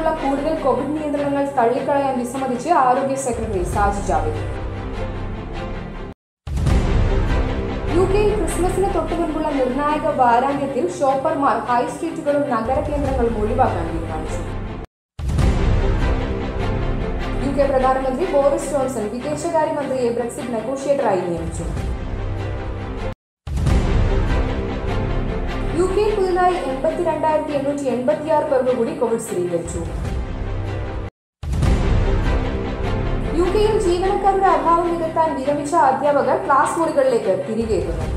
ഉൾപ്പെടെയുള്ള കൂടുതൽ കോവിഡ് നിയന്ത്രണങ്ങൾ തള്ളിക്കളയാൻ വിസമ്മതിച്ച് ആരോഗ്യ സെക്രട്ടറി സാജി ജാവേദ് യു കെയിൽ ക്രിസ്മസിന് തൊട്ടുമുൻപുള്ള നിർണായക വാരാന്ത്യത്തിൽ ഷോപ്പർമാർ ഹൈ സ്ട്രീറ്റുകളും നഗര കേന്ദ്രങ്ങളും ഒഴിവാക്കാൻ തീരുമാനിച്ചു യു കെ പ്രധാനമന്ത്രി ബോറിസ് ജോൺസൺ വിദേശകാര്യമന്ത്രിയെ ബ്രെക്സിറ്റ് നെഗോഷിയേറ്ററായി നിയമിച്ചു യു കെയിൽ പുതുതായി എൺപത്തിരണ്ടായിരത്തി എണ്ണൂറ്റി എൺപത്തിയാറ് പേർക്ക് കൂടി കോവിഡ് സ്ഥിരീകരിച്ചു യു കെയിൽ ജീവനക്കാരുടെ അഭാവം നികത്താൻ വിരമിച്ച അധ്യാപകർ ക്ലാസ് മുറികളിലേക്ക് തിരികെ എത്തുന്നു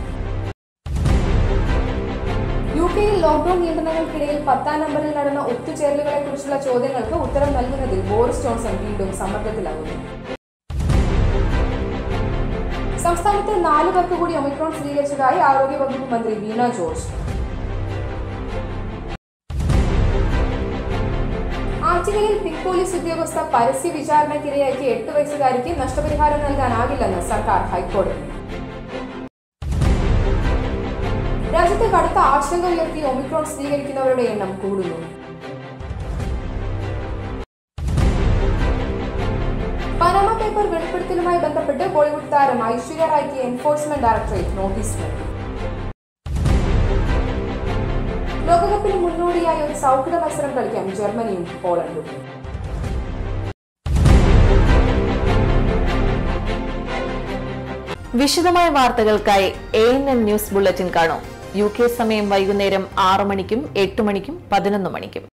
യു കെയിൽ ലോക്ഡൌൺ നിയന്ത്രണങ്ങൾക്കിടയിൽ പത്താം നമ്പറിൽ നടന്ന ഒത്തുചേരലുകളെ കുറിച്ചുള്ള ചോദ്യങ്ങൾക്ക് ഉത്തരം നൽകുന്നതിൽ ബോറിസ് ജോൺസൺ വീണ്ടും സമ്മർദ്ദത്തിലാകുന്നു സംസ്ഥാനത്ത് നാല് പേർക്ക് കൂടി ഒമിക്രോൺ സ്ഥിരീകരിച്ചതായി ആരോഗ്യവകുപ്പ് മന്ത്രി വീണ ജോർജ് ആറ്റിങ്ങലിൽ പിങ്ക് പോലീസ് ഉദ്യോഗസ്ഥ പരസ്യ വിചാരണയ്ക്കിരയാക്കി എട്ട് വയസ്സുകാരിക്ക് നഷ്ടപരിഹാരം നൽകാനാകില്ലെന്ന് സർക്കാർ ഹൈക്കോടതി രാജ്യത്ത് കടുത്ത ആശങ്ക ഉയർത്തി ഒമിക്രോൺ സ്ഥിരീകരിക്കുന്നവരുടെ എണ്ണം കൂടുന്നു പനാമ പേപ്പർ വെളിപ്പെടുത്തലുമായി ബന്ധപ്പെട്ട് ബോളിവുഡ് താരം ഐശ്വര്യ റായ്ക്ക് എൻഫോഴ്സ്മെന്റ് ഡയറക്ടറേറ്റ് നോട്ടീസ് നൽകി ലോകകപ്പിന് മുന്നോടിയായി ഒരു സൗഹൃദ മത്സരം കളിക്കാൻ ജർമ്മനിയും പോളണ്ടും വിശദമായ വാർത്തകൾക്കായി A N N news bulletin കാണൂ യു കെ സമയം വൈകുന്നേരം ആറു മണിക്കും എട്ട് മണിക്കും പതിനൊന്ന് മണിക്കും